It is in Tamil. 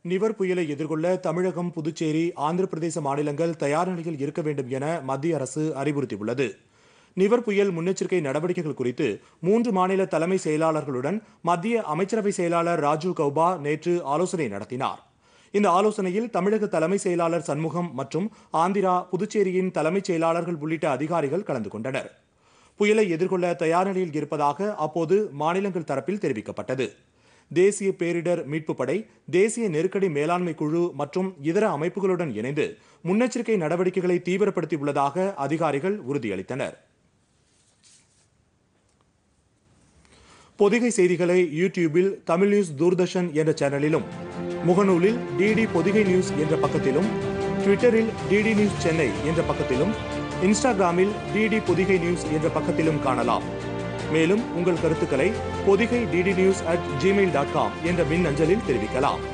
நிவர் புயலை எதிர்கொள்ள தமிழகம் புதுச்சேரி ஆந்திர பிரதேச மாநிலங்கள் தயார் நிலையில் இருக்க வேண்டும் என மத்திய அரசு அறிவுறுத்தியுள்ளது நிவர் புயல் முன்னெச்சரிக்கை நடவடிக்கைகள் குறித்து மூன்று மாநில தலைமை செயலாளர்களுடன் மத்திய அமைச்சரவை செயலாளர் ராஜீவ் கௌபா நேற்று ஆலோசனை நடத்தினார் இந்த ஆலோசனையில் தமிழக தலைமை செயலாளர் சண்முகம் மற்றும் ஆந்திரா புதுச்சேரியின் தலைமைச் செயலாளர்கள் உள்ளிட்ட அதிகாரிகள் கலந்து கொண்டனர் புயலை எதிர்கொள்ள தயார் நிலையில் இருப்பதாக அப்போது மாநிலங்கள் தரப்பில் தெரிவிக்கப்பட்டது தேசிய பேரிடர் மீட்புப் படை தேசிய நெருக்கடி மேலாண்மை குழு மற்றும் இதர அமைப்புகளுடன் இணைந்து முன்னெச்சரிக்கை நடவடிக்கைகளை தீவிரப்படுத்தியுள்ளதாக அதிகாரிகள் உறுதியளித்தனர் பொதிகை செய்திகளை யூடியூபில் தமிழ் நியூஸ் தூர்தர்ஷன் என்ற சேனலிலும் முகநூலில் டிடி பொதிகை நியூஸ் என்ற பக்கத்திலும் ட்விட்டரில் டிடி நியூஸ் சென்னை என்ற பக்கத்திலும் இன்ஸ்டாகிராமில் டிடி பொதிகை நியூஸ் என்ற பக்கத்திலும் காணலாம் மேலும் உங்கள் கருத்துக்களை Podhigai DD news at Gmail dot com என்ற மின் அஞ்சலில் தெரிவிக்கலாம்